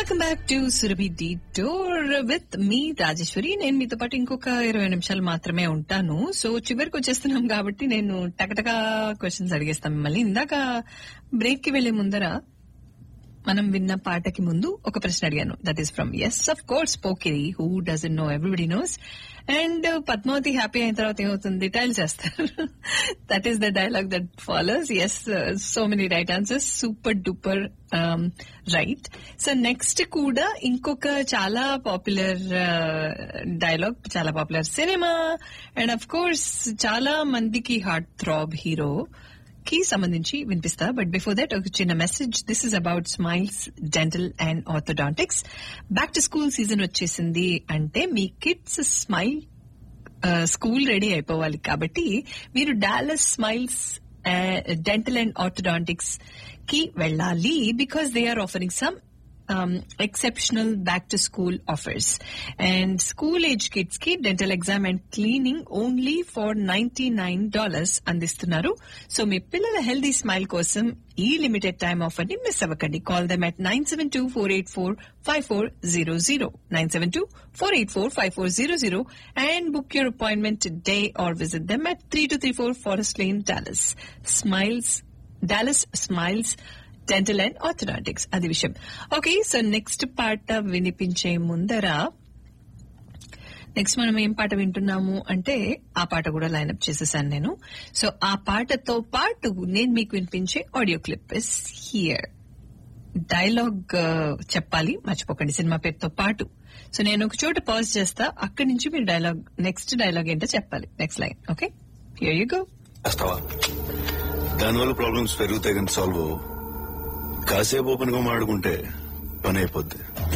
Welcome back to Surabhi the door with me Rajeshwari నేను మీతో పాటు ఇంకొక ఇరవై నిమిషాలు మాత్రమే ఉంటాను సో చివరికి వచ్చేస్తున్నాం కాబట్టి నేను టకటకా క్వశ్చన్స్ అడిగేస్తాను మిమ్మల్ని ఇందాక బ్రేక్ కి వెళ్లే ముందర మనం విన్న పాటకి ముందు ఒక ప్రశ్న అడిగాను that is from yes of course Pokiri who doesn't know everybody knows and Padmavati happy అయిన తర్వాత ఏమవుతుంది టైల్ చేస్తారు that is the dialogue that follows yes so many right answers super duper right so next కూడా ఇంకొక చాలా పాపులర్ డైలాగ్ చాలా popular cinema and of course చాలా మందికి హార్ట్ థ్రాబ్ హీరో కి సంబంధించి వినిపిస్తా బట్ బిఫోర్ దట్ ఒక చిన్న message this is about smiles dental and orthodontics back to school season వచ్చేసింది అంటే మీ కిడ్స్ స్మైల్ స్కూల్ రెడీ అయిపోవాలి కాబట్టి మీరు Dallas smiles dental and orthodontics కి వెళ్ళాలి because they are offering some um, exceptional back to school offers. And school age kids కి dental exam and cleaning only for $99 అందిస్తున్నారు సో మీ పిల్లల healthy smile కోసం ఈ లిమిటెడ్ టైమ్ ఆఫర్ ని miss అవ్వకండి call them at nine seven two four eight four five four zero zero nine seven two four eight four five four zero zero and book your appointment day or visit them at three two three four forest lane Dallas smiles Dallas smiles dental and orthodontics అది విషయం okay so next పాట వినిపించే ముందర next మనం ఏం పాట వింటున్నాము అంటే ఆ పాట కూడా లైన్అప్ చేసేసాను నేను సో ఆ పాటతో పాటు నేను మీకు వినిపించే audio clip is here dialogue చెప్పాలి మర్చిపోకండి సినిమా పేరుతో పాటు సో నేను ఒక చోట పాజ్ చేస్తా అక్కడి నుంచి మీరు డైలాగ్ నెక్స్ట్ డైలాగ్ ఏంటో చెప్పాలి next line okay here you go చేస్తావా దానివల్ల ప్రాబ్లమ్స్ పెరుగుతాయి కానీ సాల్వ్ అవ్వవు. కాసేపు ఓపెన్ గా మాడుకుంటే పని అయిపోద్ది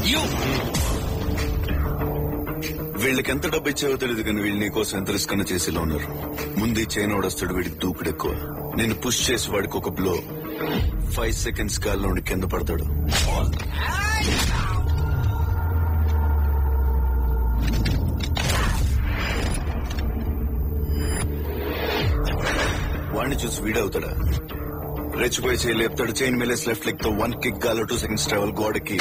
వీళ్ళకి ఎంత డబ్బు ఇచ్చావో తెలియదు కానీ వీళ్ళు నీకోసం ఎంత రిస్క్ అన్న చేసేలా ఉన్నారు ముందు ఈ చైన్ వస్తాడు వీడికి దూకుడు ఎక్కువ నేను పుష్ చేసి వాడికి ఒక బ్లో ఫైవ్ సెకండ్స్ కాల్లో ఉండి కింద పడతాడు వాడిని చూసి వీడవుతాడా రెచ్చిపోయి చేయి లేపుతాడు చైన్ మేలేసి లెఫ్ట్ లెగ్ తో వన్ కిక్ గాలో టూ సెకండ్స్ ట్రావెల్ గోడకి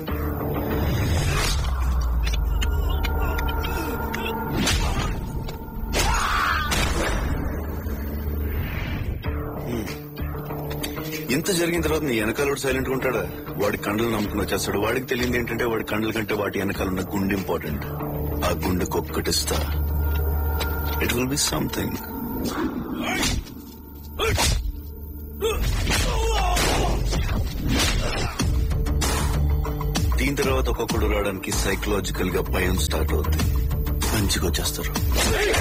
ఇంత జరిగిన తర్వాత నీ వెనకాల సైలెంట్ గా ఉంటాడా వాడి కండలు నమ్ముకుని వచ్చేస్తాడు వాడికి తెలియదు ఏంటంటే వాడి కండల కంటే వాటి వెనకాల ఉన్న గుండె ఇంపార్టెంట్ ఆ గుండెకి ఒక్కటిస్తా ఇట్ విల్ బి సంథింగ్ దీని తర్వాత ఒక్కొక్కడు రావడానికి సైకలాజికల్ గా భయం స్టార్ట్ అవుతుంది మంచిగా వచ్చేస్తారు